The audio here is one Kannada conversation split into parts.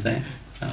ನಮಸ್ತೆ ಆ,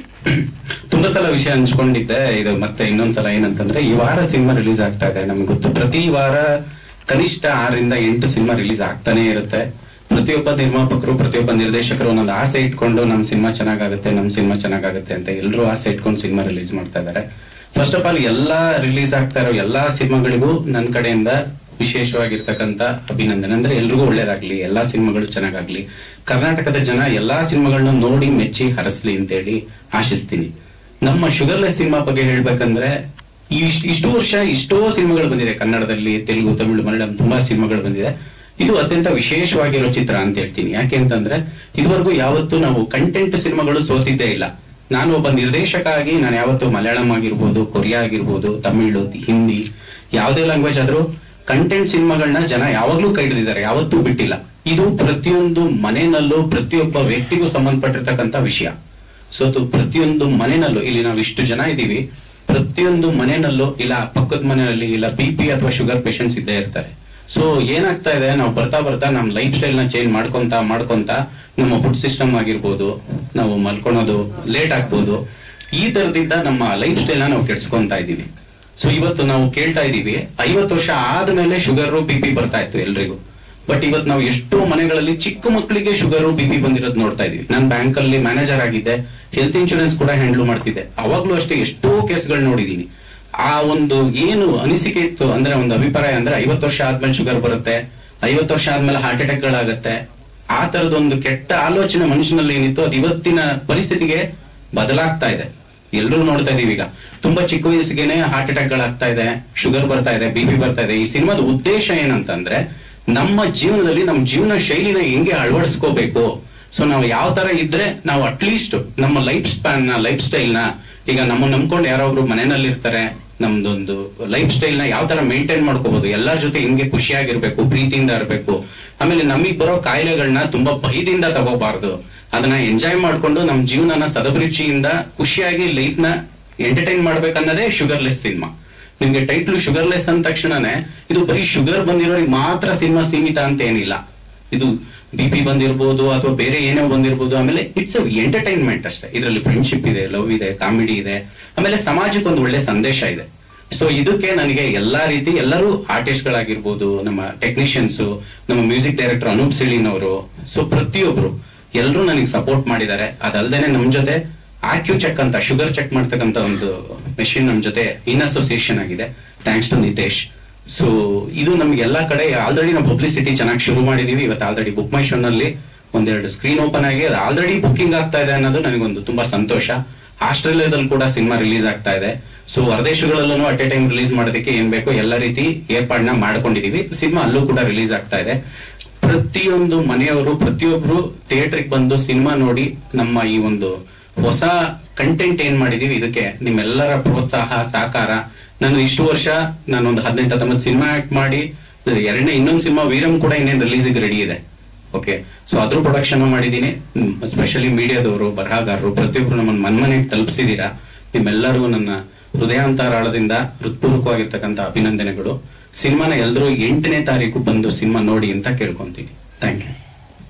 ತುಂಬಾ ಸಲ ವಿಷಯ ಹಂಚ್ಕೊಂಡಿದ್ದೆ ಇದು ಮತ್ತೆ ಇನ್ನೊಂದ್ಸಲ ಏನಂತಂದ್ರೆ ಈ ವಾರ ಸಿನಿಮಾ ರಿಲೀಸ್ ಆಗ್ತಾ ಇದೆ ನಮ್ಗೆ ಗೊತ್ತು ಪ್ರತಿ ವಾರ ಕನಿಷ್ಠ ಆರರಿಂದ ಎಂಟು ಸಿನಿಮಾ ರಿಲೀಸ್ ಆಗ್ತಾನೆ ಇರುತ್ತೆ ಪ್ರತಿಯೊಬ್ಬ ನಿರ್ಮಾಪಕರು ಪ್ರತಿಯೊಬ್ಬ ನಿರ್ದೇಶಕರು ಒಂದೊಂದು ಆಸೆ ಇಟ್ಕೊಂಡು ನಮ್ ಸಿನಿಮಾ ಚೆನ್ನಾಗಾಗುತ್ತೆ ನಮ್ ಸಿನಿಮಾ ಚೆನ್ನಾಗಾಗುತ್ತೆ ಅಂತ ಎಲ್ಲರೂ ಆಸೆ ಇಟ್ಕೊಂಡು ಸಿನಿಮಾ ರಿಲೀಸ್ ಮಾಡ್ತಾ ಇದಾರೆ ಫಸ್ಟ್ ಆಫ್ ಆಲ್ ಎಲ್ಲಾ ರಿಲೀಸ್ ಆಗ್ತಾ ಇರೋ ಎಲ್ಲಾ ಸಿನಿಮಾಗಳಿಗೂ ನನ್ನ ಕಡೆಯಿಂದ ವಿಶೇಷವಾಗಿರ್ತಕ್ಕಂತ ಅಭಿನಂದನೆ ಅಂದ್ರೆ ಎಲ್ರಿಗೂ ಒಳ್ಳೇದಾಗ್ಲಿ ಎಲ್ಲಾ ಸಿನಿಮಾಗಳು ಚೆನ್ನಾಗಾಗ್ಲಿ ಕರ್ನಾಟಕದ ಜನ ಎಲ್ಲಾ ಸಿನಿಮಾಗಳನ್ನ ನೋಡಿ ಮೆಚ್ಚಿ ಹರಸ್ಲಿ ಅಂತೇಳಿ ಆಶಿಸ್ತೀನಿ ನಮ್ಮ ಶುಗರ್ಲೆಸ್ ಸಿನಿಮಾ ಬಗ್ಗೆ ಹೇಳ್ಬೇಕಂದ್ರೆ ಈ ಇಷ್ಟ್- ಇಷ್ಟು ವರ್ಷ ಇಷ್ಟೋ ಸಿನಿಮಾಗಳು ಬಂದಿದೆ ಕನ್ನಡದಲ್ಲಿ ತೆಲುಗು ತಮಿಳು ಮಲಯಾಳಂ ತುಂಬಾ ಸಿನಿಮಾಗಳು ಬಂದಿದೆ ಇದು ಅತ್ಯಂತ ವಿಶೇಷವಾಗಿರೋ ಚಿತ್ರ ಅಂತ ಹೇಳ್ತೀನಿ ಯಾಕೆ ಅಂತಂದ್ರೆ ಇದುವರೆಗೂ ಯಾವತ್ತೂ ನಾವು ಕಂಟೆಂಟ್ ಸಿನಿಮಾಗಳು ಸೋತಿದ್ದೇ ಇಲ್ಲ ನಾನು ಒಬ್ಬ ನಿರ್ದೇಶಕ ಆಗಿ ನಾನು ಯಾವತ್ತು ಮಲಯಾಳಂ ಆಗಿರ್ಬೋದು ಕೊರಿಯಾ ಆಗಿರ್ಬೋದು ತಮಿಳು ಹಿಂದಿ ಯಾವುದೇ ಲ್ಯಾಂಗ್ವೇಜ್ ಆದ್ರೂ ಕಂಟೆಂಟ್ ಸಿನಿಮಾಗಳನ್ನ ಜನ ಯಾವಾಗ್ಲೂ ಕೈ ಹಿಡಿದಿದ್ದಾರೆ ಯಾವತ್ತೂ ಬಿಟ್ಟಿಲ್ಲ ಇದು ಪ್ರತಿಯೊಂದು ಮನೆಯಲ್ಲೂ ಪ್ರತಿಯೊಬ್ಬ ವ್ಯಕ್ತಿಗೂ ಸಂಬಂಧಪಟ್ಟಿರ್ತಕ್ಕಂತ ವಿಷಯ ಸೊ ಅದು ಪ್ರತಿಯೊಂದು ಮನೆಯಲ್ಲೂ ಇಲ್ಲಿ ನಾವು ಇಷ್ಟು ಜನ ಇದ್ದೀವಿ ಪ್ರತಿಯೊಂದು ಮನೆಯಲ್ಲೂ ಇಲ್ಲ ಪಕ್ಕದ ಮನೆಯಲ್ಲಿ ಇಲ್ಲ ಬಿ ಪಿ ಅಥವಾ ಶುಗರ್ ಪೇಷಂಟ್ಸ್ ಇದ್ದೇ ಇರ್ತಾರೆ ಸೊ ಏನಾಗ್ತಾ ಇದೆ ನಾವು ಬರ್ತಾ ಬರ್ತಾ ನಮ್ಮ ಲೈಫ್ ಸ್ಟೈಲ್ ನ ಚೇಂಜ್ ಮಾಡ್ಕೊಂತ ಮಾಡ್ಕೊಂತ ನಮ್ಮ ಫುಡ್ ಸಿಸ್ಟಮ್ ಆಗಿರ್ಬೋದು ನಾವು ಮಲ್ಕೊಳೋದು ಲೇಟ್ ಆಗ್ಬೋದು ಈ ತರದಿಂದ ನಮ್ಮ ಲೈಫ್ ಸ್ಟೈಲ್ ನ ನಾವು ಕೆಡ್ಸ್ಕೊಂತಾ ಇದೀವಿ ಸೊ ಇವತ್ತು ನಾವು ಕೇಳ್ತಾ ಇದೀವಿ ಐವತ್ತು ವರ್ಷ ಆದ್ಮೇಲೆ ಶುಗರ್ ಬಿ ಪಿ ಬರ್ತಾ ಇತ್ತು ಎಲ್ರಿಗೂ ಬಟ್ ಇವತ್ತು ನಾವು ಎಷ್ಟೋ ಮನೆಗಳಲ್ಲಿ ಚಿಕ್ಕ ಮಕ್ಕಳಿಗೆ ಶುಗರ್ ಬಿ ಪಿ ಬಂದಿರೋದು ನೋಡ್ತಾ ಇದೀವಿ ನಾನು ಬ್ಯಾಂಕ್ ಅಲ್ಲಿ ಮ್ಯಾನೇಜರ್ ಆಗಿದ್ದೆ ಹೆಲ್ತ್ ಇನ್ಶೂರೆನ್ಸ್ ಕೂಡ ಹ್ಯಾಂಡಲ್ ಮಾಡ್ತಿದ್ದೆ ಅವಾಗ್ಲೂ ಅಷ್ಟೇ ಎಷ್ಟೋ ಕೇಸ್ಗಳು ನೋಡಿದೀನಿ ಆ ಒಂದು ಏನು ಅನಿಸಿಕೆ ಇತ್ತು ಅಂದ್ರೆ ಒಂದು ಅಭಿಪ್ರಾಯ ಅಂದ್ರೆ ಐವತ್ತು ವರ್ಷ ಆದ್ಮೇಲೆ ಶುಗರ್ ಬರುತ್ತೆ ಐವತ್ತು ವರ್ಷ ಆದ್ಮೇಲೆ ಹಾರ್ಟ್ ಅಟ್ಯಾಕ್ ಗಳಾಗತ್ತೆ ಆ ತರದೊಂದು ಕೆಟ್ಟ ಆಲೋಚನೆ ಮನುಷ್ಯನಲ್ಲಿ ಏನಿತ್ತು ಅದು ಇವತ್ತಿನ ಪರಿಸ್ಥಿತಿಗೆ ಬದಲಾಗ್ತಾ ಇದೆ ಎಲ್ಲರೂ ನೋಡ್ತಾ ಇದೀವಿ ಈಗ ತುಂಬಾ ಚಿಕ್ಕ ವಯಸ್ಸಿಗೆನೆ ಹಾರ್ಟ್ ಅಟ್ಯಾಕ್ ಗಳಾಗ್ತಾ ಇದೆ ಶುಗರ್ ಬರ್ತಾ ಇದೆ ಬಿ ಪಿ ಬರ್ತಾ ಇದೆ ಈ ಸಿನಿಮಾದ ಉದ್ದೇಶ ಏನಂತಂದ್ರೆ ನಮ್ಮ ಜೀವನದಲ್ಲಿ ನಮ್ಮ ಜೀವನ ಶೈಲಿನ ಹೆಂಗೆ ಅಳವಡಿಸ್ಕೋಬೇಕು ಸೊ ನಾವು ಯಾವ ತರ ಇದ್ರೆ ನಾವು ಅಟ್ಲೀಸ್ಟ್ ನಮ್ಮ ಲೈಫ್ ಸ್ಪ್ಯಾನ್ ನ ಲೈಫ್ ಸ್ಟೈಲ್ ನ ಈಗ ನಮ್ಮ ನಂಬ್ಕೊಂಡು ಯಾರೊಬ್ರು ಮನೆಯಲ್ಲಿ ಇರ್ತಾರೆ ನಮ್ದೊಂದು ಲೈಫ್ ಸ್ಟೈಲ್ ನ ಯಾವ ತರ ಮೇಂಟೈನ್ ಮಾಡ್ಕೋಬಹುದು ಎಲ್ಲರ ಜೊತೆ ಹಿಂಗೆ ಖುಷಿಯಾಗಿರ್ಬೇಕು ಪ್ರೀತಿಯಿಂದ ಇರಬೇಕು ಆಮೇಲೆ ನಮಗ್ ಬರೋ ಕಾಯಿಲೆಗಳನ್ನ ತುಂಬಾ ಭಯದಿಂದ ತಗೋಬಾರ್ದು ಅದನ್ನ ಎಂಜಾಯ್ ಮಾಡ್ಕೊಂಡು ನಮ್ ಜೀವನನ ಸದಭಿರುಚಿಯಿಂದ ಖುಷಿಯಾಗಿ ಲೈಫ್ ನ ಎಂಟರ್ಟೈನ್ ಮಾಡ್ಬೇಕನ್ನೋದೇ ಶುಗರ್ಲೆಸ್ ಸಿನಿಮಾ ನಿಮ್ಗೆ ಟೈಟ್ಲು ಶುಗರ್ಲೆಸ್ ಅಂದ ತಕ್ಷಣನೇ ಇದು ಬರೀ ಶುಗರ್ ಬಂದಿರೋರಿಗೆ ಮಾತ್ರ ಸಿನಿಮಾ ಸೀಮಿತ ಅಂತ ಏನಿಲ್ಲ ಇದು ಬಿ ಪಿ ಬಂದಿರ್ಬೋದು ಅಥವಾ ಬೇರೆ ಏನೋ ಬಂದಿರ್ಬೋದು ಆಮೇಲೆ ಇಟ್ಸ್ ಎಂಟರ್ಟೈನ್ಮೆಂಟ್ ಅಷ್ಟೇ ಇದರಲ್ಲಿ ಫ್ರೆಂಡ್ಶಿಪ್ ಇದೆ ಲವ್ ಇದೆ ಕಾಮಿಡಿ ಇದೆ ಆಮೇಲೆ ಸಮಾಜಕ್ಕೆ ಒಂದು ಒಳ್ಳೆ ಸಂದೇಶ ಇದೆ ಸೊ ಇದಕ್ಕೆ ನನಗೆ ಎಲ್ಲಾ ರೀತಿ ಎಲ್ಲರೂ ಆರ್ಟಿಸ್ಟ್ ಗಳಾಗಿರ್ಬೋದು ನಮ್ಮ ಟೆಕ್ನಿಷಿಯನ್ಸ್ ನಮ್ಮ ಮ್ಯೂಸಿಕ್ ಡೈರೆಕ್ಟರ್ ಅನೂಪ್ ಸಿಳಿನ್ ಅವರು ಸೊ ಪ್ರತಿಯೊಬ್ರು ಎಲ್ಲರೂ ನನಗೆ ಸಪೋರ್ಟ್ ಮಾಡಿದ್ದಾರೆ ಅದಲ್ದೇನೆ ನಮ್ ಜೊತೆ ಆಕ್ಯೂ ಚೆಕ್ ಅಂತ ಶುಗರ್ ಚೆಕ್ ಮಾಡ್ತಕ್ಕಂತ ಒಂದು ಮೆಷಿನ್ ನಮ್ ಜೊತೆ ಇನ್ ಅಸೋಸಿಯೇಷನ್ ಆಗಿದೆ ಥ್ಯಾಂಕ್ಸ್ ಟು ನಿತೇಶ್ ಸೊ ಇದು ನಮ್ಗೆ ಎಲ್ಲಾ ಕಡೆ ಆಲ್ರೆಡಿ ನಾವು ಪಬ್ಲಿಸಿಟಿ ಚೆನ್ನಾಗಿ ಶುರು ಮಾಡಿದೀವಿ ಇವತ್ತು ಆಲ್ರೆಡಿ ಬುಕ್ ಮೈ ಶೋ ನಲ್ಲಿ ಒಂದೆರಡು ಸ್ಕ್ರೀನ್ ಓಪನ್ ಆಗಿ ಅದು ಆಲ್ರೆಡಿ ಬುಕಿಂಗ್ ಆಗ್ತಾ ಇದೆ ಅನ್ನೋದು ನನಗೊಂದು ತುಂಬಾ ಸಂತೋಷ ಆಸ್ಟ್ರೇಲಿಯಾದಲ್ಲಿ ಕೂಡ ಸಿನಿಮಾ ರಿಲೀಸ್ ಆಗ್ತಾ ಇದೆ ಸೊ ಹೊರದೇಶಗಳಲ್ಲೂ ಅಟ್ ಎ ಟೈಮ್ ರಿಲೀಸ್ ಮಾಡೋದಕ್ಕೆ ಏನ್ ಬೇಕೋ ಎಲ್ಲ ರೀತಿ ಏರ್ಪಾಡ್ನ ಮಾಡ್ಕೊಂಡಿದೀವಿ ಸಿನಿಮಾ ಅಲ್ಲೂ ಕೂಡ ರಿಲೀಸ್ ಆಗ್ತಾ ಇದೆ ಪ್ರತಿಯೊಂದು ಮನೆಯವರು ಪ್ರತಿಯೊಬ್ರು ಥಿಯೇಟರ್ಗೆ ಬಂದು ಸಿನಿಮಾ ನೋಡಿ ನಮ್ಮ ಈ ಒಂದು ಹೊಸ ಕಂಟೆಂಟ್ ಏನ್ ಮಾಡಿದೀವಿ ಇದಕ್ಕೆ ನಿಮ್ಮೆಲ್ಲರ ಪ್ರೋತ್ಸಾಹ ಸಹಕಾರ ನಾನು ಇಷ್ಟು ವರ್ಷ ನಾನೊಂದು ಹದಿನೆಂಟು ಹತ್ತೊಂಬತ್ತು ಸಿನಿಮಾ ಆಕ್ಟ್ ಮಾಡಿ ಎರಡನೇ ಇನ್ನೊಂದು ಸಿನಿಮಾ ವೀರಂ ಕೂಡ ಇನ್ನೇನು ರಿಲೀಸಿಗೆ ರೆಡಿ ಇದೆ ಓಕೆ ಸೊ ಅದ್ರ ಪ್ರೊಡಕ್ಷನ್ ಮಾಡಿದೀನಿ ಸ್ಪೆಷಲಿ ಮೀಡಿಯಾದವರು ಬರಹಗಾರರು ಪ್ರತಿಯೊಬ್ರು ನಮ್ಮನ್ನ ಮನ್ಮನೆಗೆ ತಲುಪಿಸಿದೀರಾ ನಿಮ್ಮೆಲ್ಲರಿಗೂ ನನ್ನ ಹೃದಯಾಂತರಾಳದಿಂದ ಹೃತ್ಪೂರ್ವಕವಾಗಿರ್ತಕ್ಕಂಥ ಅಭಿನಂದನೆಗಳು ಸಿನಿಮಾನ ಎಲ್ಲರೂ ಎಂಟನೇ ತಾರೀಕು ಬಂದು ಸಿನಿಮಾ ನೋಡಿ ಅಂತ ಕೇಳ್ಕೊಂತೀನಿ thank you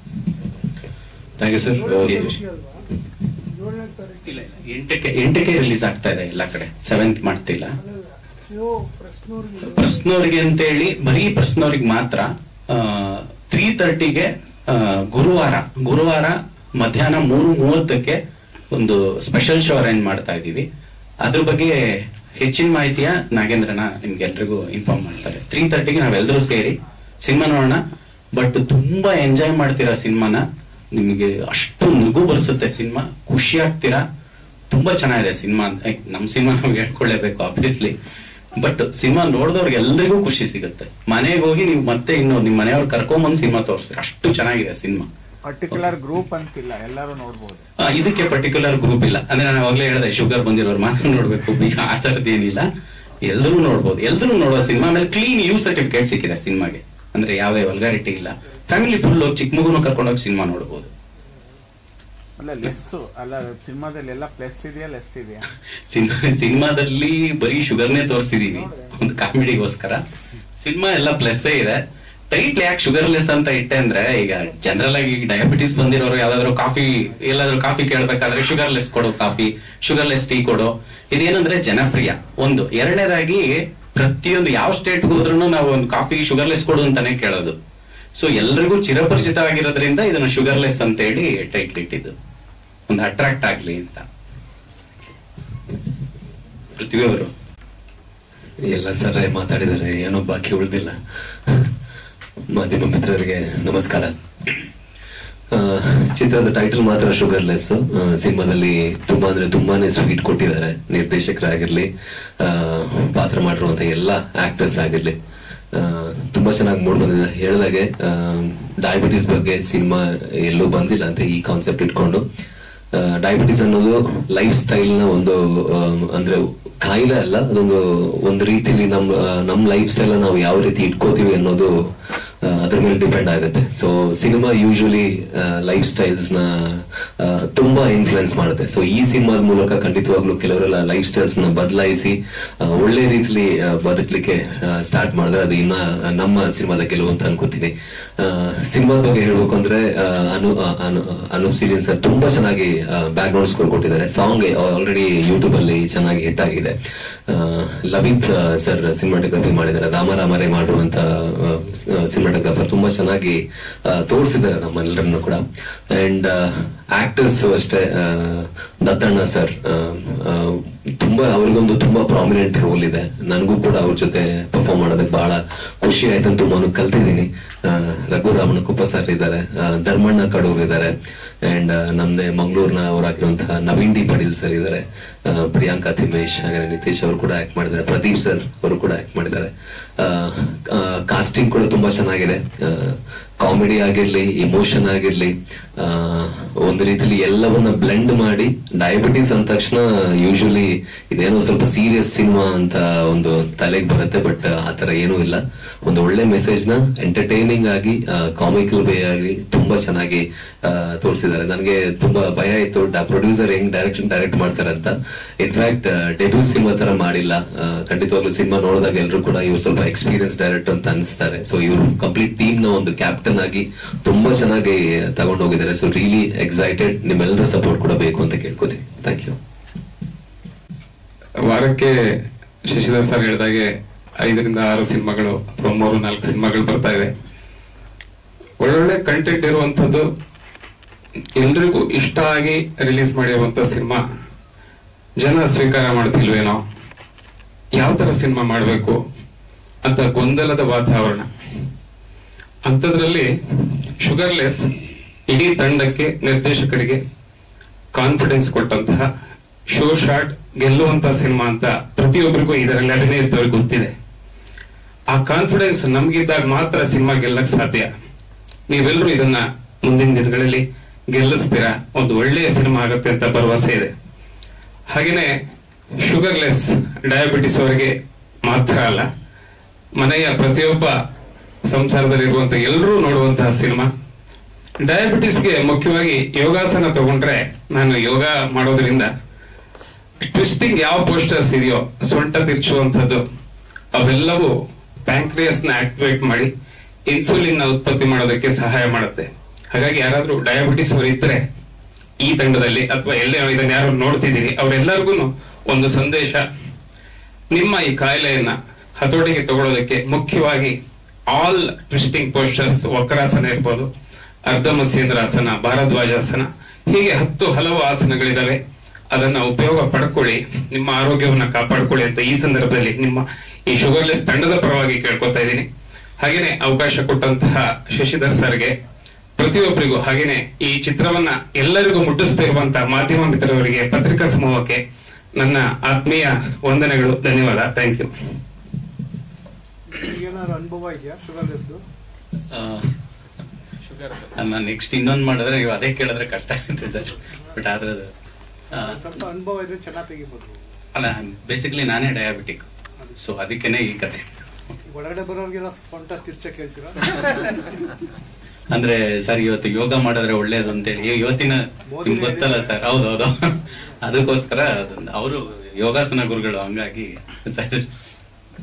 thank you sir ಏಳನೇ ತಾರೀಕು ಇಲ್ಲ ಇಲ್ಲ ಎಂಟಕ್ಕೆ ಎಂಟಕ್ಕೆ ರಿಲೀಸ್ ಆಗ್ತಾ ಇದೆ ಎಲ್ಲ ಕಡೆ ಸೆವೆಂತ್ ಮಾಡ್ತಿಲ್ಲ ಅಲ್ಲಲ್ಲ ನೀವು ಪ್ರಶ್ನೋರ್ಗೆ ಪ್ರಶ್ನವರಿಗೆ ಅಂತೇಳಿ ಬರೀ ಪ್ರಶ್ನವರಿಗೆ ಮಾತ್ರ ತ್ರೀ ತರ್ಟಿಗೆ ಗುರುವಾರ ಗುರುವಾರ ಮಧ್ಯಾಹ್ನ ಮೂರು ಮೂವತ್ತಕ್ಕೆ ಒಂದು ಸ್ಪೆಷಲ್ ಶೋ ಅರೇಂಜ್ ಮಾಡ್ತಾ ಇದೀವಿ ಅದ್ರ ಬಗ್ಗೆ ಹೆಚ್ಚಿನ ಮಾಹಿತಿಯ ನಾಗೇಂದ್ರನ ನಿಮ್ಗೆಲ್ರಿಗೂ ಇನ್ಫಾರ್ಮ್ ಮಾಡ್ತಾರೆ ತ್ರೀ ತರ್ಟಿಗೆ ನಾವೆಲ್ಲರೂ ಸೇರಿ ಸಿನಿಮಾ ನೋಡೋಣ ಬಟ್ ತುಂಬಾ ಎಂಜಾಯ್ ಮಾಡ್ತೀರಾ ಸಿನಿಮಾನ ನಿಮಗೆ ಅಷ್ಟು ನಗು ಬರ್ಸುತ್ತೆ ಸಿನಿಮಾ ಖುಷಿ ಆಗ್ತೀರಾ ತುಂಬಾ ಚೆನ್ನಾಗಿದೆ ಸಿನಿಮಾ ನಮ್ ಸಿನಿಮಾ ನಾವು ಹೇಳ್ಕೊಳ್ಳೇಬೇಕು ಆಬ್ವಿಯಸ್ಲಿ ಬಟ್ ಸಿನಿಮಾ ನೋಡಿದವ್ರಿಗೆ ಎಲ್ರಿಗೂ ಖುಷಿ ಸಿಗುತ್ತೆ ಮನೆಗೆ ಹೋಗಿ ನೀವು ಮತ್ತೆ ಇನ್ನು ನಿಮ್ ಮನೆಯವ್ರು ಕರ್ಕೊಂಬಂದ್ ಸಿನಿಮಾ ತೋರಿಸ್ರಿ ಅಷ್ಟು ಚೆನ್ನಾಗಿದೆ ಸಿನಿಮಾ ಪರ್ಟಿಕ್ಯುಲರ್ ಗ್ರೂಪ್ ಅಂತಿಲ್ಲ ಎಲ್ಲರೂ ನೋಡ್ಬೋದು ಆ, ಇದಕ್ಕೆ ಪರ್ಟಿಕ್ಯುಲರ್ ಗ್ರೂಪ್ ಇಲ್ಲ ಅಂದ್ರೆ ನಾನು ಅವಾಗಲೇ ಹೇಳಿದೆ ಶುಗರ್ ಬಂದಿರೋರು ಮಾತ್ರ ನೋಡ್ಬೇಕು ಈಗ ಆ ತರದ್ದು ಏನಿಲ್ಲ ಎಲ್ರೂ ನೋಡ್ಬೋದು ಎಲ್ರೂ ನೋಡುವ ಸಿನಿಮಾ ಆಮೇಲೆ ಕ್ಲೀನ್ ಯೂ ಸರ್ಟಿಫಿಕೇಟ್ ಸಿಕ್ಕಿದೆ ಸಿನಿಮಾಗೆ ಅಂದ್ರೆ ಯಾವುದೇ ವಲ್ಗಾರಿಟಿ ಇಲ್ಲ ಫ್ಯಾಮಿಲಿ ಫುಲ್ ಚಿಕ್ಕ ಮಗುನು ಕರ್ಕೊಂಡೋಗಿ ಸಿನಿಮಾ ನೋಡ್ಬೋದು ಅಲ್ಲ ಲೆಸ್ ಅಲ್ಲ ಸಿನಿಮಾದಲ್ಲಿ ಎಲ್ಲ ಪ್ಲಸ್ ಇದೆಯಾ ಲೆಸ್ ಇದೆಯಾ ಸಿನಿಮಾ ಸಿನಿಮಾದಲ್ಲಿ ಬರೀ ಶುಗರ್ನೇ ತೋರಿಸಿದೀವಿ ಒಂದು ಕಾಮಿಡಿಗೋಸ್ಕರ ಸಿನಿಮಾ ಎಲ್ಲ ಪ್ಲಸ್ ಇದೆ ಟೈಟ್ಲ್ ಯಾಕೆ ಶುಗರ್ಲೆಸ್ ಅಂತ ಇಟ್ಟೆ ಅಂದ್ರೆ ಈಗ ಜನರಲ್ ಆಗಿ ಡಯಾಬಿಟಿಸ್ ಬಂದಿರೋರು ಯಾವ್ದಾದ್ರು ಕಾಫಿ ಎಲ್ಲಾದ್ರೂ ಕಾಫಿ ಕೇಳ್ಬೇಕಾದ್ರೆ ಶುಗರ್ಲೆಸ್ ಕೊಡು ಕಾಫಿ ಶುಗರ್ಲೆಸ್ ಟೀ ಕೊಡು ಇದೇನಂದ್ರೆ ಜನಪ್ರಿಯ ಒಂದು ಎರಡನೇದಾಗಿ ಪ್ರತಿಯೊಂದು ಯಾವ ಸ್ಟೇಟ್ ಹೋದ್ರೂ ನಾವು ಒಂದು ಕಾಫಿ ಶುಗರ್ಲೆಸ್ ಕೊಡು ಅಂತಾನೆ ಕೇಳೋದು ಸೊ ಎಲ್ರಿಗೂ ಚಿರಪರಿಚಿತವಾಗಿರೋದ್ರಿಂದ ಇದನ್ನ ಶುಗರ್ಲೆಸ್ ಅಂತ ಹೇಳಿ ಟೈಟ್ಲ್ ಇಟ್ಟಿದ್ದು ಒಂದು ಅಟ್ರಾಕ್ಟ್ ಆಗ್ಲಿ ಅಂತ ಪೃಥ್ವಿ ಅವರು ಎಲ್ಲ ಸರ್ ಮಾತಾಡಿದ್ದಾರೆ ಏನೋ ಬಾಕಿ ಉಳಿದಿಲ್ಲ ಮಾಧ್ಯಮ ಮಿತ್ರರಿಗೆ ನಮಸ್ಕಾರ ಆ, ಚಿತ್ರದ ಟೈಟಲ್ ಮಾತ್ರ ಶುಗರ್ಲೆಸ್ ಸಿನಿಮಾದಲ್ಲಿ ತುಂಬಾ ಅಂದ್ರೆ ತುಂಬಾನೇ ಸ್ವೀಟ್ ಕೊಟ್ಟಿದ್ದಾರೆ ನಿರ್ದೇಶಕರಾಗಿರ್ಲಿ ಆ, ಪಾತ್ರ ಮಾಡಿರುವಂತ ಎಲ್ಲ ಆಕ್ಟರ್ಸ್ ಆಗಿರ್ಲಿ ಆ, ತುಂಬಾ ಚೆನ್ನಾಗಿ ಮೂಡ್ ಬಂದಿದೆ ಹೇಳಿದಾಗೆ ಡಯಾಬಿಟಿಸ್ ಬಗ್ಗೆ ಸಿನಿಮಾ ಎಲ್ಲೂ ಬಂದಿಲ್ಲ ಅಂತ ಈ ಕಾನ್ಸೆಪ್ಟ್ ಇಟ್ಕೊಂಡು ಡಯಾಬಿಟಿಸ್ ಅನ್ನೋದು ಲೈಫ್ ಸ್ಟೈಲ್ ನ ಒಂದು ಆ, ಅಂದ್ರೆ ಕಾಯಿಲೆ ಅಲ್ಲ ಅದೊಂದು ಒಂದು ರೀತಿಲಿ ನಮ್ ಆ, ನಮ್ ಲೈಫ್ ಸ್ಟೈಲ್ ನಾವು ಯಾವ ರೀತಿ ಇಟ್ಕೋತೀವಿ ಅನ್ನೋದು ಆ, ಅದ್ರ ಮೇಲೆ ಡಿಪೆಂಡ್ ಆಗುತ್ತೆ so cinema usually lifestyles ನ ಆ, ತುಂಬಾ ಇನ್ಫ್ಲುಯೆನ್ಸ್ ಮಾಡುತ್ತೆ ಸೊ ಈ ಸಿನಿಮಾದ ಮೂಲಕ ಖಂಡಿತವಾಗ್ಲೂ ಕೆಲವರೆಲ್ಲ ಲೈಫ್ ಸ್ಟೈಲ್ಸ್ ನ ಬದಲಾಯಿಸಿ ಒಳ್ಳೆ ರೀತಿಲಿ ಆ, ಬದುಕಲಿಕ್ಕೆ ಸ್ಟಾರ್ಟ್ ಮಾಡಿದ್ರೆ ಅದು ಇನ್ನ ನಮ್ಮ ಸಿನಿಮಾದ ಗೆಲುವು ಅಂತ ಅನ್ಕೋತೀನಿ ಸಿನಿಮಾದ ಬಗ್ಗೆ ಹೇಳ್ಬೇಕು ಅಂದ್ರೆ ಆ, ಅನು ಆ, ಅನು ಅನೂಪ್ ಸೀರಿಯನ್ ಸರ್ ತುಂಬಾ ಚೆನ್ನಾಗಿ ಬ್ಯಾಕ್ ಗ್ರೌಂಡ್ ಸ್ಕೋರ್ ಕೊಟ್ಟಿದ್ದಾರೆ ಸಾಂಗ್ ಆಲ್ರೆಡಿ ಯೂಟ್ಯೂಬ್ ಅಲ್ಲಿ ಚೆನ್ನಾಗಿ ಹಿಟ್ ಆಗಿದೆ ಆ, ಲವಿತ್ ಸರ್ ಸಿನಿಮಾಟೋಗ್ರಫಿ ಮಾಡಿದ್ದಾರೆ ರಾಮರಾಮರೇ ಮಾಡಿರುವಂತ ಸಿನಿಮಾಟೋಗ್ರಾಫರ್ ತುಂಬಾ ಚೆನ್ನಾಗಿ ಆ, ತೋರಿಸಿದ್ದಾರೆ ನಮ್ಮೆಲ್ಲರನ್ನು ಕೂಡ ಅಂಡ್ ಆಕ್ಟರ್ಸ್ ಅಷ್ಟೇ ಆ, ದತ್ತಣ್ಣ ಸರ್ ತುಂಬಾ ಅವ್ರಿಗೊಂದು ತುಂಬಾ ಪ್ರಾಮಿನೆಂಟ್ ರೋಲ್ ಇದೆ ನನಗೂ ಕೂಡ ಅವ್ರ ಜೊತೆ ಪರ್ಫಾರ್ಮ್ ಮಾಡೋದಕ್ಕೆ ಬಹಳ ಖುಷಿ ಆಯ್ತು ಅಂತ ತುಂಬಾನು ಕಲ್ತಿದ್ದೀನಿ ಆ, ರಘುರಾಮನ ಕುಪ್ಪ ಸರ್ ಇದ್ದಾರೆ ಆ, ಧರ್ಮಣ್ಣ ಕಡೂರ್ ಇದ್ದಾರೆ ಅಂಡ್ ನಮ್ದೇ ಮಂಗಳೂರಿನ ಅವರಾಗಿರುವಂತಹ ನವೀನ್ ಡಿ ಪಾಟೀಲ್ ಸರ್ ಇದ್ದಾರೆ ಆ, ಪ್ರಿಯಾಂಕಾ ತಿಮೇಶ್ ಹಾಗೆ ನಿತೇಶ್ ಅವರು ಕೂಡ ಆಕ್ಟ್ ಮಾಡಿದ್ದಾರೆ ಪ್ರದೀಪ್ ಸರ್ ಅವರು ಕೂಡ ಆಕ್ಟ್ ಮಾಡಿದ್ದಾರೆ ಕಾಸ್ಟಿಂಗ್ ಕೂಡ ತುಂಬಾ ಚೆನ್ನಾಗಿದೆ ಕಾಮಿಡಿ ಆಗಿರ್ಲಿ ಇಮೋಷನ್ ಆಗಿರ್ಲಿ ಆ, ಒಂದು ರೀತಿಲಿ ಎಲ್ಲವನ್ನ ಬ್ಲೆಂಡ್ ಮಾಡಿ ಡಯಾಬಿಟಿಸ್ ಅಂದ ತಕ್ಷಣ ಯೂಶಲಿ ಇದೇನೋ ಸ್ವಲ್ಪ ಸೀರಿಯಸ್ ಸಿನಿಮಾ ಅಂತ ಒಂದು ತಲೆಗೆ ಬರುತ್ತೆ ಬಟ್ ಆತರ ಏನೂ ಇಲ್ಲ ಒಂದು ಒಳ್ಳೆ ಮೆಸೇಜ್ ನ ಎಂಟರ್ಟೈನಿಂಗ್ ಆಗಿ ಕಾಮಿಕಲ್ ವೇ ಆಗಿ ತುಂಬಾ ಚೆನ್ನಾಗಿ ತೋರಿಸಿದ್ದಾರೆ ನನಗೆ ತುಂಬಾ ಭಯ ಇತ್ತು ಪ್ರೊಡ್ಯೂಸರ್ ಹೆಂಗ್ ಡೈರೆಕ್ಟ್ ಡೈರೆಕ್ಟ್ ಮಾಡ್ತಾರೆ ಅಂತ ಇನ್ಫ್ಯಾಕ್ಟ್ ಡೆಬ್ಯೂ ಸಿನಿಮಾ ತರ ಮಾಡಿಲ್ಲ ಆ, ಖಂಡಿತವಾಗ್ಲೂ ಸಿನಿಮಾ ನೋಡಿದಾಗ ಎಲ್ಲರೂ ಕೂಡ ಇವ್ರು ಸ್ವಲ್ಪ ಎಕ್ಸ್ಪೀರಿಯನ್ಸ್ ಡೈರೆಕ್ಟ್ ಅಂತ ಅನಿಸ್ತಾರೆ ಸೊ ಇವರು ಕಂಪ್ಲೀಟ್ ಟೀಮ್ ನ ಒಂದು ಕ್ಯಾಪ್ಟನ್ ಆಗಿ ತುಂಬಾ ಚೆನ್ನಾಗಿ ತಗೊಂಡು ಹೋಗಿದ್ದಾರೆ ಸೊ ರಿಯಲಿ ಎಕ್ಸೈಟೆಡ್ ನಿಮ್ಮೆಲ್ಲರ ಸಪೋರ್ಟ್ ಕೂಡ ಬೇಕು ಅಂತ ಕೇಳ್ಕೊತೀನಿ ಥ್ಯಾಂಕ್ ಯು ವಾರಕ್ಕೆ ಶಶಿಧರ್ ಸರ್ ಹೇಳಿದಾಗೆ ಐದರಿಂದ ಆರು ಸಿನಿಮಾಗಳು ಅಥವಾ ಮೂರು ನಾಲ್ಕು ಸಿನಿಮಾಗಳು ಬರ್ತಾ ಇದೆ ಒಳ್ಳೊಳ್ಳೆ ಕಂಟೆಂಟ್ ಇರುವಂತದ್ದು ಎಲ್ರಿಗೂ ಇಷ್ಟ ಆಗಿ ರಿಲೀಸ್ ಮಾಡಿರುವಂತ ಸಿನಿಮಾ ಜನ ಸ್ವೀಕಾರ ಮಾಡ್ತಿಲ್ವೇನೋ ಯಾವ ತರ ಸಿನಿಮಾ ಮಾಡಬೇಕು ಅಂತ ಗೊಂದಲದ ವಾತಾವರಣ ಅಂಥದ್ರಲ್ಲಿ ಶುಗರ್ಲೆಸ್ ಇಡೀ ತಂಡಕ್ಕೆ ನಿರ್ದೇಶಕರಿಗೆ ಕಾನ್ಫಿಡೆನ್ಸ್ ಕೊಟ್ಟಂತಹ ಶೋ ಶಾಟ್ ಗೆಲ್ಲುವಂತ ಸಿನಿಮಾ ಅಂತ ಪ್ರತಿಯೊಬ್ಬರಿಗೂ ಇದರಲ್ಲಿ ಅಭಿನಯಿಸಿದವ್ರಿಗೆ ಗೊತ್ತಿದೆ ಆ ಕಾನ್ಫಿಡೆನ್ಸ್ ನಮ್ಗಿದ್ದಾಗ ಮಾತ್ರ ಸಿನಿಮಾ ಗೆಲ್ಲಕ್ ಸಾಧ್ಯ ನೀವೆಲ್ಲರೂ ಇದನ್ನ ಮುಂದಿನ ದಿನಗಳಲ್ಲಿ ಗೆಲ್ಲಿಸ್ತೀರಾ ಒಂದು ಒಳ್ಳೆಯ ಸಿನಿಮಾ ಆಗುತ್ತೆ ಅಂತ ಭರವಸೆ ಇದೆ ಹಾಗೇನೆ ಶುಗರ್ಲೆಸ್ ಡಯಾಬಿಟಿಸ್ ಅವರಿಗೆ ಮಾತ್ರ ಅಲ್ಲ ಮನೆಯ ಪ್ರತಿಯೊಬ್ಬ ಸಂಸಾರದಲ್ಲಿರುವಂತ ಎಲ್ಲರೂ ನೋಡುವಂತಹ ಸಿನಿಮಾ ಡಯಾಬಿಟಿಸ್ಗೆ ಮುಖ್ಯವಾಗಿ ಯೋಗಾಸನ ತಗೊಂಡ್ರೆ ನಾನು ಯೋಗ ಮಾಡೋದ್ರಿಂದ ಟ್ವಿಸ್ಟಿಂಗ್ ಯಾವ ಪೋಸ್ಟರ್ಸ್ ಇದೆಯೋ ಸೊಂಟ ತಿರ್ಚುವಂಥದ್ದು ಅವೆಲ್ಲವೂ ಪ್ಯಾಂಕ್ರಿಯಸ್ ನ ಆಕ್ಟಿವೇಟ್ ಮಾಡಿ ಇನ್ಸುಲಿನ್ ನ ಉತ್ಪತ್ತಿ ಮಾಡೋದಕ್ಕೆ ಸಹಾಯ ಮಾಡುತ್ತೆ ಹಾಗಾಗಿ ಯಾರಾದ್ರೂ ಡಯಾಬಿಟಿಸ್ ಅವರು ಇದ್ರೆ ಈ ತಂಡದಲ್ಲಿ ಅಥವಾ ಎಲ್ಲೇ ಇದನ್ನ ಯಾರು ನೋಡ್ತಿದ್ದೀರಿ ಅವರೆಲ್ಲರಿಗೂ ಒಂದು ಸಂದೇಶ ನಿಮ್ಮ ಈ ಕಾಯಿಲೆಯನ್ನ ಹತೋಟಿಗೆ ತಗೊಳ್ಳೋದಕ್ಕೆ ಮುಖ್ಯವಾಗಿ ಆಲ್ ಟ್ವಿಸ್ಟಿಂಗ್ ಪೋಸ್ಟರ್ಸ್ ವಕ್ರಾಸನ ಇರ್ಬೋದು ಅರ್ಧಮಸ್ಯೇಂದ್ರಾಸನ ಭಾರದ್ವಾಜಾಸನ ಹೀಗೆ ಹತ್ತು ಹಲವು ಆಸನಗಳಿದಾವೆ ಅದನ್ನ ಉಪಯೋಗ ಪಡ್ಕೊಳ್ಳಿ ನಿಮ್ಮ ಆರೋಗ್ಯವನ್ನ ಕಾಪಾಡ್ಕೊಳ್ಳಿ ಅಂತ ಈ ಸಂದರ್ಭದಲ್ಲಿ ನಿಮ್ಮ ಈ ಶುಗರ್ಲೆಸ್ ತಂಡದ ಪರವಾಗಿ ಕೇಳ್ಕೊತಾ ಇದ್ದೀನಿ ಹಾಗೇನೆ ಅವಕಾಶ ಕೊಟ್ಟಂತಹ ಶಶಿಧರ್ ಸರ್ಗೆ ಪ್ರತಿಯೊಬ್ಬರಿಗೂ ಹಾಗೇನೆ ಈ ಚಿತ್ರವನ್ನ ಎಲ್ಲರಿಗೂ ಮುಟ್ಟಿಸ್ತಾ ಇರುವಂತಹ ಮಾಧ್ಯಮ ಮಿತ್ರರವರಿಗೆ ಪತ್ರಿಕಾ ಸಮೂಹಕ್ಕೆ ನನ್ನ ಆತ್ಮೀಯ ವಂದನೆಗಳು ಧನ್ಯವಾದ ಥ್ಯಾಂಕ್ ಯು ಏನಾದ್ರು ಅನುಭವ ಇದೆಯಾ ಶುಗರ್ಲೆಸ್ದು ನಾನು ನೆಕ್ಸ್ಟ್ ಇನ್ನೊಂದ್ ಮಾಡಿದ್ರೆ ನೀವು ಅದೇ ಕೇಳಿದ್ರೆ ಕಷ್ಟ ಆಗುತ್ತೆ ಸರ್ ಬಟ್ ಆದ್ರೆ ಅದು, ಆ, ಸ್ವಲ್ಪ ಅನುಭವ ಇದ್ರೆ ಚೆನ್ನಾಗಿ ತೆಗಿಬೋದು ಅಲ್ಲ ಬೇಸಿಕಲಿ ನಾನೇ ಡಯಾಬಿಟಿಕ್ ಸೊ ಅದಕ್ಕೇನೆ ಈ ಕತೆ ಒಳಗಡೆ ಬರೋರ್ಗೆಲ್ಲ ಸೊಂಟ ತಿರ್ಚ ಕೇಳ್ತೀರಾ ಅಂದ್ರೆ ಸರ್ ಇವತ್ತು ಯೋಗ ಮಾಡಿದ್ರೆ ಒಳ್ಳೇದು ಅಂತೇಳಿ ಈ ಇವತ್ತಿನ ನಿಮ್ಗೆ ಗೊತ್ತಲ್ಲ ಸರ್ ಹೌದೌದು ಅದಕ್ಕೋಸ್ಕರ ಅವರು ಯೋಗಾಸನ ಗುರುಗಳು ಹಂಗಾಗಿ ಸರ್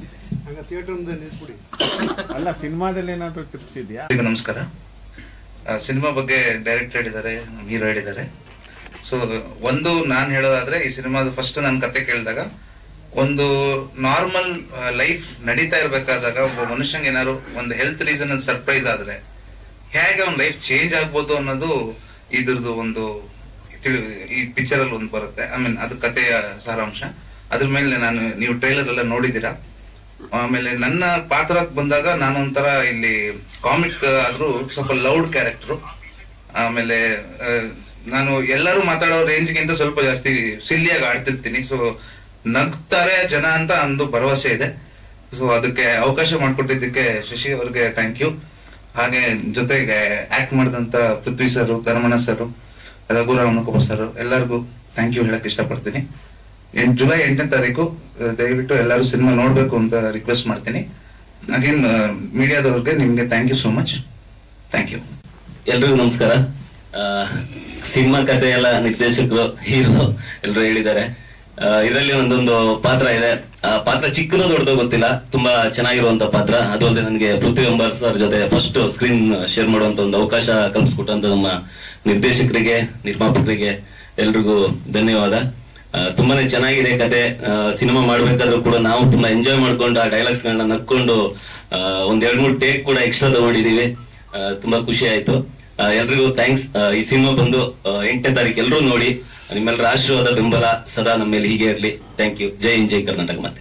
ಹಂಗ ಥಿಯೇಟರ್ ಮುಂದೆ ನಿಲ್ಸ್ಬಿಡಿ ಅಲ್ಲ ಸಿನಿಮಾದಲ್ಲಿ ಏನಾದ್ರು ಟಿಪ್ಸ್ ಇದೆಯಾ ಈಗ ನಮಸ್ಕಾರ ಸಿನಿಮಾ ಬಗ್ಗೆ ಡೈರೆಕ್ಟರ್ ಹೇಳಿದ್ದಾರೆ ಹೀರೋ ಹೇಳಿದ್ದಾರೆ ಸೊ ಒಂದು ನಾನು ಹೇಳೋದಾದ್ರೆ ಈ ಸಿನಿಮಾದ ಫಸ್ಟ್ ನಾನು ಕತೆ ಕೇಳಿದಾಗ ಒಂದು ನಾರ್ಮಲ್ ಲೈಫ್ ನಡೀತಾ ಇರ್ಬೇಕಾದಾಗ ಒಬ್ಬ ಮನುಷ್ಯಂಗೆ ಏನಾದ್ರು ಒಂದು ಹೆಲ್ತ್ ರೀಸನ್ ಸರ್ಪ್ರೈಸ್ ಆದ್ರೆ ಹೇಗೆ ಅವ್ನ ಲೈಫ್ ಚೇಂಜ್ ಆಗ್ಬೋದು ಅನ್ನೋದು ಇದ್ರದ್ದು ಒಂದು ತಿಳಿ ಈ ಪಿಕ್ಚರ್ ಅಲ್ಲಿ ಒಂದು ಬರುತ್ತೆ ಐ ಮೀನ್ ಅದು ಕಥೆಯ ಸಾರಾಂಶ ಅದ್ರ ಮೇಲೆ ನಾನು ನೀವು ಟ್ರೈಲರ್ ಎಲ್ಲ ನೋಡಿದ್ದೀರಾ ಆಮೇಲೆ ನನ್ನ ಪಾತ್ರಕ್ಕೆ ಬಂದಾಗ ನಾನು ಒಂಥರ ಇಲ್ಲಿ ಕಾಮಿಕ್ ಆದ್ರೂ ಸ್ವಲ್ಪ ಲೌಡ್ ಕ್ಯಾರೆಕ್ಟರ್ ಆಮೇಲೆ ಆ, ನಾನು ಎಲ್ಲರೂ ಮಾತಾಡೋ ರೇಂಜ್ಗಿಂತ ಸ್ವಲ್ಪ ಜಾಸ್ತಿ ಸಿಲ್ಲಿಯಾಗಿ ಆಡ್ತಿರ್ತೀನಿ ಸೊ ನಗ್ತಾರೆ ಜನ ಅಂತ ಒಂದು ಭರವಸೆ ಇದೆ ಸೊ ಅದಕ್ಕೆ ಅವಕಾಶ ಮಾಡಿಕೊಟ್ಟಿದ್ದಕ್ಕೆ ಶಶಿ ಅವ್ರಿಗೆ ಥ್ಯಾಂಕ್ ಯು ಹಾಗೆ ಜೊತೆಗೆ ಆಕ್ಟ್ ಮಾಡಿದಂತ Prithvi sir Karamana sir Raghuram Kumar sir ಎಲ್ಲರಿಗೂ ಥ್ಯಾಂಕ್ ಯು ಹೇಳಕ್ ಇಷ್ಟಪಡ್ತೀನಿ ಎಂಟ್ ಜುಲೈ ಎಂಟನೇ ತಾರೀಕು ಆ, ದಯವಿಟ್ಟು ಎಲ್ಲರೂ ಸಿನಿಮಾ ನೋಡ್ಬೇಕು ಅಂತ ರಿಕ್ವೆಸ್ಟ್ ಮಾಡ್ತೀನಿ ಅಗೇನ್ ಮೀಡಿಯಾದವ್ರಿಗೆ ನಿಮ್ಗೆ thank you so much thank you ಎಲ್ರಿಗೂ ನಮಸ್ಕಾರ ಆ, ಸಿನಿಮಾ ಕಥೆ ಎಲ್ಲ ನಿರ್ದೇಶಕರು ಹೀರೋ ಎಲ್ರು ಹೇಳಿದ್ದಾರೆ ಇದರಲ್ಲಿ ಒಂದೊಂದು ಪಾತ್ರ ಇದೆ ಆ ಪಾತ್ರ ಚಿಕ್ಕನೋ ದೊಡ್ಡದೋ ಗೊತ್ತಿಲ್ಲ ತುಂಬಾ ಚೆನ್ನಾಗಿರುವಂತ ಪಾತ್ರ ಅದು ಅಲ್ಲದೆ ನನಗೆ ಪೃಥ್ವಿ ಅಂಬರ್ ಸರ್ ಜೊತೆ ಫಸ್ಟ್ ಸ್ಕ್ರೀನ್ ಶೇರ್ ಮಾಡುವಂತ ಒಂದು ಅವಕಾಶ ಕಲ್ಪಿಸ್ಕೊಟ್ಟಂತ ನಮ್ಮ ನಿರ್ದೇಶಕರಿಗೆ ನಿರ್ಮಾಪಕರಿಗೆ ಎಲ್ರಿಗೂ ಧನ್ಯವಾದ ಆ, ತುಂಬಾನೇ ಚೆನ್ನಾಗಿದೆ ಕತೆ ಸಿನಿಮಾ ಮಾಡ್ಬೇಕಾದ್ರೂ ಕೂಡ ನಾವು ತುಂಬಾ ಎಂಜಾಯ್ ಮಾಡ್ಕೊಂಡು ಆ ಡೈಲಾಗ್ಸ್ ಗಳನ್ನ ನಕ್ಕೊಂಡು ಆ, ಒಂದ್ ಎರಡ್ ಮೂರ್ ಟೇಕ್ ಕೂಡ ಎಕ್ಸ್ಟ್ರಾ ತಗೊಂಡಿದೀವಿ ಆ, ತುಂಬಾ ಖುಷಿ ಆಯ್ತು ಆ, ಎಲ್ರಿಗೂ ಥ್ಯಾಂಕ್ಸ್ ಈ ಸಿನಿಮಾ ಬಂದು ಆ, ಎಂಟನೇ ತಾರೀಕು ಎಲ್ಲರೂ ನೋಡಿ ನಿಮ್ಮೆಲ್ಲರ ಆಶೀರ್ವಾದ ಬೆಂಬಲ ಸದಾ ನಮ್ಮ ಮೇಲೆ ಹೀಗೆ ಇರಲಿ ಥ್ಯಾಂಕ್ ಯು ಜೈ ಇನ್ ಜೈ ಕರ್ನಾಟಕ ಮತ್ತೆ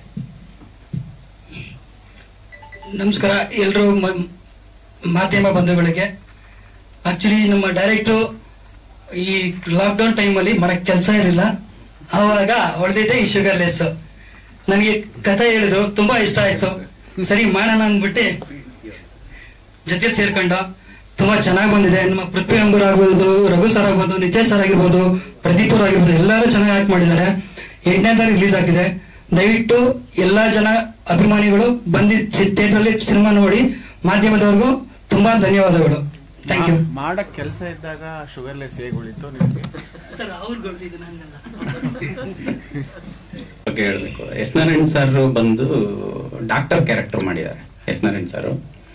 ನಮಸ್ಕಾರ ಎಲ್ಲರೂ ಮಾಧ್ಯಮ ಬಂಧುಗಳಿಗೆ ಆಕ್ಚುಲಿ ನಮ್ಮ ಡೈರೆಕ್ಟ್ರು ಈ ಲಾಕ್ಡೌನ್ ಟೈಮಲ್ಲಿ ಮಾಡಕ್ ಕೆಲಸ ಇರಲಿಲ್ಲ ಆವಾಗ ಹೊಡೆದಿದ್ದೆ ಈ ಶುಗರ್ ಲೆಸ್ ನನಗೆ ಕಥೆ ಹೇಳಿದ್ರು ತುಂಬಾ ಇಷ್ಟ ಆಯ್ತು ಸರಿ ಮಾಡೋಣ ಅಂದ್ಬಿಟ್ಟು ಜೊತೆ ಸೇರ್ಕೊಂಡು ತುಂಬಾ ಚೆನ್ನಾಗಿ ಬಂದಿದೆ ನಮ್ಮ ಪೃಥ್ವಿ ಅಂಬರ್ ಆಗ್ಬೋದು ರಘು ಸರ್ ಆಗ್ಬೋದು ನಿತೇಶ್ ಸರ್ ಆಗಿರ್ಬೋದು ಪ್ರದೀಪ್ ಅವ್ರು ಆಗಿರ್ಬೋದು ಎಲ್ಲರೂ ಚೆನ್ನಾಗಿ ಆಕ್ಟ್ ಮಾಡಿದ್ದಾರೆ ಎಂಟನೇ ತಾರೀಕು ರಿಲೀಸ್ ಆಗಿದೆ ದಯವಿಟ್ಟು ಎಲ್ಲಾ ಜನ ಅಭಿಮಾನಿಗಳು ಬಂದಿ ಥಿಯೇಟರ್ ಅಲ್ಲಿ ಸಿನಿಮಾ ನೋಡಿ ಮಾಧ್ಯಮದವ್ರಿಗೂ ತುಂಬಾ ಧನ್ಯವಾದಗಳು ಥ್ಯಾಂಕ್ ಯು ಮಾಡಕ್ ಕೆಲಸ ಇದ್ದಾಗ ಶುಗರ್ ಲೆಸ್ ಹೇಗೆ ಉಳಿತು ನಿಮ್ಗೆ ಸರ್ ಅವ್ರು ಗೊತ್ತಿದ್ದು ಬಗ್ಗೆ ಹೇಳ್ಬೇಕು ಎಸ್ ನಾರಾಯಣ್ ಸರ್ ಬಂದು ಡಾಕ್ಟರ್ ಕ್ಯಾರೆಕ್ಟರ್ ಮಾಡಿದ್ದಾರೆ ಎಸ್ ನಾರಾಯಣ್ ಸರ್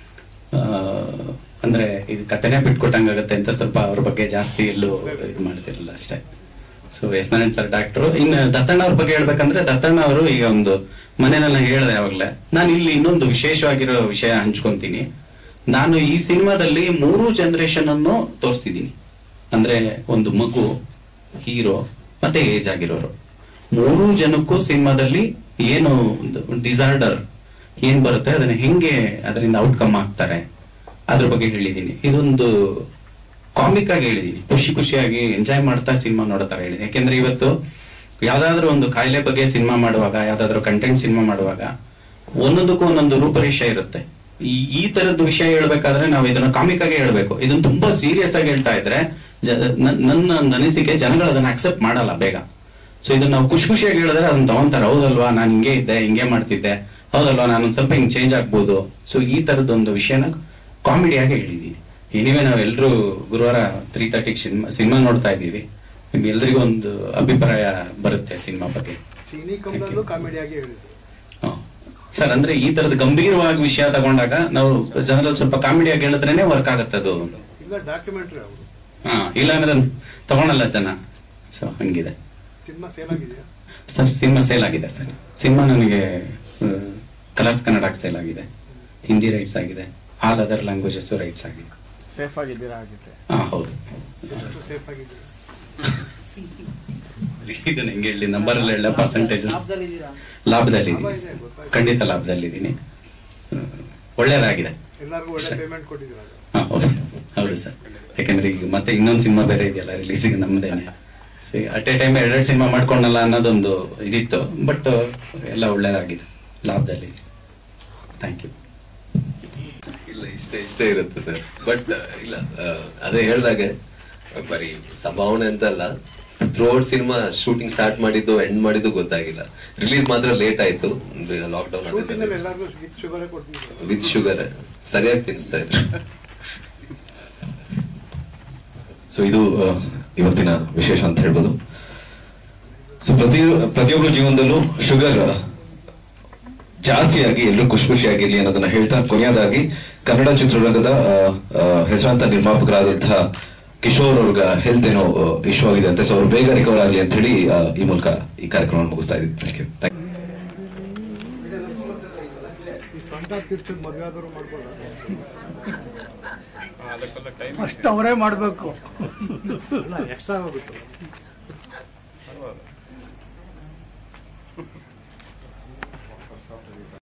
ಅಂದ್ರೆ ಇದು ಕಥೆನೇ ಬಿಟ್ಕೊಟ್ಟಂಗಾಗತ್ತೆ ಅಂತ ಸ್ವಲ್ಪ ಅವ್ರ ಬಗ್ಗೆ ಜಾಸ್ತಿ ಎಲ್ಲೂ ಇದು ಮಾಡ್ತಿರಲಿಲ್ಲ ಅಷ್ಟೇ so S Narayan sir doctor ಇನ್ನು ದತ್ತಣ್ಣ ಅವ್ರ ಬಗ್ಗೆ ಹೇಳ್ಬೇಕಂದ್ರೆ ದತ್ತಣ್ಣ ಅವರು ಈಗ ಒಂದು ಮನೆಯಲ್ಲ ಹೇಳಿದೆ ಯಾವಾಗ್ಲೇ ನಾನು ಇಲ್ಲಿ ಇನ್ನೊಂದು ವಿಶೇಷವಾಗಿರೋ ವಿಷಯ ಹಂಚ್ಕೊಂತೀನಿ ನಾನು ಈ ಸಿನಿಮಾದಲ್ಲಿ ಮೂರು ಜನರೇಷನ್ ಅನ್ನು ತೋರಿಸ್ತಿದ್ದೀನಿ ಅಂದ್ರೆ ಒಂದು ಮಗು ಹೀರೋ ಮತ್ತೆ ಏಜ್ ಆಗಿರೋರು ಮೂರು ಜನಕ್ಕೂ ಸಿನಿಮಾದಲ್ಲಿ ಏನು ಡಿಸಾರ್ಡರ್ ಏನ್ ಬರುತ್ತೆ ಅದನ್ನ ಹೆಂಗೆ ಅದರಿಂದ ಔಟ್ಕಮ್ ಆಗ್ತಾರೆ ಅದ್ರ ಬಗ್ಗೆ ಹೇಳಿದೀನಿ ಇದೊಂದು ಕಾಮಿಕ್ ಆಗಿ ಹೇಳಿದೀನಿ ಖುಷಿ ಖುಷಿಯಾಗಿ ಎಂಜಾಯ್ ಮಾಡ್ತಾ ಸಿನಿಮಾ ನೋಡೋ ತರ ಹೇಳಿದೀನಿ ಯಾಕೆಂದ್ರೆ ಇವತ್ತು ಯಾವ್ದಾದ್ರು ಒಂದು ಕಾಯಿಲೆ ಬಗ್ಗೆ ಸಿನಿಮಾ ಮಾಡುವಾಗ ಯಾವ್ದಾದ್ರು ಕಂಟೆಂಟ್ ಸಿನಿಮಾ ಮಾಡುವಾಗ ಒಂದೊಂದಕ್ಕೂ ಒಂದೊಂದು ರೂಪರೇಷೆ ಇರುತ್ತೆ ಈ ಈ ತರದ್ದು ವಿಷಯ ಹೇಳ್ಬೇಕಾದ್ರೆ ನಾವು ಇದನ್ನ ಕಾಮಿಕ್ ಆಗಿ ಹೇಳ್ಬೇಕು ಇದನ್ನ ತುಂಬಾ ಸೀರಿಯಸ್ ಆಗಿ ಹೇಳ್ತಾ ಇದ್ರೆ ಜ- ನನ್- ನನ್ನ ಒಂದು ಅನಿಸಿಕೆ ಜನಗಳು ಅದನ್ನ ಅಕ್ಸೆಪ್ಟ್ ಮಾಡಲ್ಲ ಬೇಗ ಸೊ ಇದನ್ನ ನಾವು ಖುಷಿ ಖುಷಿಯಾಗಿ ಹೇಳಿದ್ರೆ ಅದನ್ನ ತಗೊಂತಾರೆ ಹೌದಲ್ವಾ ನಾನು ಹಿಂಗೆ ಇದ್ದೆ ಹಿಂಗೆ ಮಾಡ್ತಿದ್ದೆ ಹೌದಲ್ವಾ ನಾನು ಒಂದ್ ಸ್ವಲ್ಪ ಹಿಂಗ್ ಚೇಂಜ್ ಆಗ್ಬೋದು ಸೊ ಈ ತರದೊಂದು ವಿಷಯನ ಕಾಮಿಡಿಯಾಗಿ ಹೇಳಿದೀನಿ ಎನಿವೆ ನಾವು ಎಲ್ರು ಗುರುವಾರ ತ್ರೀ ತರ್ಟಿಗೆ ಸಿನಿಮಾ ಸಿನಿಮಾ ನೋಡ್ತಾ ಇದ್ದೀವಿ ನಿಮ್ಗೆ ಎಲ್ರಿಗೂ ಒಂದು ಅಭಿಪ್ರಾಯ ಬರುತ್ತೆ ಸಿನಿಮಾ ಬಗ್ಗೆ ಚೀನಿ ಕಮಲಲ್ಲೂ ಕಾಮಿಡಿಯಾಗಿ ಹೇಳಿದ್ರು ಸರ್ ಅಂದ್ರೆ ಈ ತರದ ಗಂಭೀರವಾಗಿ ವಿಷಯ ತಗೊಂಡಾಗ ನಾವು ಜನರಲ್ಲಿ ಸ್ವಲ್ಪ ಕಾಮಿಡಿಯಾಗಿ ಹೇಳಿದ್ರೇನೆ ವರ್ಕ್ ಆಗತ್ತೆ ಅದು ಇಲ್ಲ ಡಾಕ್ಯುಮೆಂಟ್ರಿ ಅವರು ಹಾ ಇಲ್ಲ ಅಂದ್ರೆ ಅದ್ನ ತಗೊಳಲ್ಲ ಜನ ಸೊ ಹಂಗಿದೆ ಸಿನಿಮಾ ಸೇಲ್ ಆಗಿದೆಯಾ ಸರ್ ಸಿನಿಮಾ ಸೇಲ್ ಆಗಿದೆ ಸರ್ ಸಿನಿಮಾ ನನಗೆ ಕಲರ್ಸ್ ಕನ್ನಡಕ್ಕೆ ಸೇಲ್ ಆಗಿದೆ ಹಿಂದಿ ರೈಟ್ಸ್ ಆಗಿದೆ ಆಲ್ ಅದರ್ ಲ್ಯಾಂಗ್ವೇಜಸ್ ರೈಟ್ಸ್ ಆಗಿದೆ ಸೇಫ್ ಆಗಿದ್ದೀರಾ ಆಗಿದ್ರೆ ಹಾ ಹೌದು ಎಷ್ಟು ಸೇಫ್ ಆಗಿದೆ ಇದನ್ನ ಹೆಂಗೆ ಹೇಳಿ ನಂಬರ್ ಅಲ್ಲಿ ಹೇಳ ಪರ್ಸೆಂಟೇಜ್ ಲಾಭದಲ್ಲಿ ಖಂಡಿತ ಲಾಭದಲ್ಲಿದ್ದೀನಿ ಹ್ಮ್. ಒಳ್ಳೇದಾಗಿದೆ ಎಲ್ಲರಿಗೂ ಒಳ್ಳೆ ಪೇಮೆಂಟ್ ಕೊಟ್ಟಿದ್ದೀರಾ ಹಾ, ಹೌದು ಹೌದು ಸರ್ ಯಾಕಂದ್ರೆ ಈಗ ಮತ್ತೆ ಇನ್ನೊಂದು ಸಿನಿಮಾ ಬೇರೆ ಇದೆಯಲ್ಲ ರಿಲೀಸಿಗೆ ನಮ್ಮದೇನೆ ಅಟ್ ಎ ಟೈಮ್ ಎರಡೆರಡು ಸಿನಿಮಾ ಮಾಡ್ಕೊಂಡಲ್ಲ ಅನ್ನೋದೊಂದು ಇದಿತ್ತು ಬಟ್ ಎಲ್ಲ ಒಳ್ಳೇದಾಗಿದೆ ಲಾಭದಲ್ಲಿ ಥ್ಯಾಂಕ್ ಯು ಇಲ್ಲ ಇಷ್ಟೇ ಇಷ್ಟೇ ಇರುತ್ತೆ ಸರ್ ಬಟ್ ಇಲ್ಲ ಆ, ಅದೇ ಹೇಳ್ದಾಗೆ ಬರೀ ಸಂಭಾವನೆ ಅಂತ ಅಲ್ಲ ಥ್ರೂಔಟ್ ಸಿನಿಮಾ ಶೂಟಿಂಗ್ ಸ್ಟಾರ್ಟ್ ಮಾಡಿದ್ದು ಎಂಡ್ ಮಾಡಿದ್ದು ಗೊತ್ತಾಗಿಲ್ಲ ರಿಲೀಸ್ ಮಾತ್ರ ಲೇಟ್ ಆಯ್ತು ಲಾಕ್ಡೌನ್ ಶೂಟಿಂಗ್ ಅಲ್ಲಿ ಎಲ್ಲರಿಗೂ ವಿತ್ ಶುಗರೇ ಕೊಡ್ತಿದ್ರು ವಿತ್ ಶುಗರ್ ಸರಿಯಾಗಿ ತಿನ್ನಿಸ್ತಾ ಇದ್ರು ಸೊ ಇದು ಆ, ಇವತ್ತಿನ ವಿಶೇಷ ಅಂತ ಹೇಳ್ಬೋದು ಸೊ ಪ್ರತಿ ಪ್ರತಿಯೊಬ್ಬರ ಜೀವನದಲ್ಲೂ ಶುಗರ್ ಜಾಸ್ತಿಯಾಗಿ ಎಲ್ಲರೂ ಖುಷಿ ಖುಷಿಯಾಗಿರ್ಲಿ ಅನ್ನೋದನ್ನ ಹೇಳ್ತಾ ಕೊನೆಯದಾಗಿ ಕನ್ನಡ ಚಿತ್ರರಂಗದ ಆ, ಆ, ಹೆಸರಾಂತ ನಿರ್ಮಾಪಕರಾದಂತಹ ಕಿಶೋರ್ ಅವ್ರಿಗೆ ಹೆಲ್ತ್ ಏನೋ ಇಶ್ಯೂ ಆಗಿದೆ ಅಂತೆ ಸೊ ಅವ್ರು ಬೇಗ ರಿಕವರ್ ಆಗಲಿ ಅಂತ ಹೇಳಿ ಆ, ಈ ಮೂಲಕ ಈ ಕಾರ್ಯಕ್ರಮ ಮುಗಿಸ್ತಾ ಇದ್ದೀವಿ ಥ್ಯಾಂಕ್ ಯು ಈ ಸ್ವಂತ ತೀರ್ಥ ಮದುವೆ ಆದರೂ ಮಾಡ್ಬೋದಾ ಫಸ್ಟ್ ಅವರೇ ಮಾಡಬೇಕು ಎಕ್ಸ್ಟ್ರಾ ಹೋಗುತ್ತೆ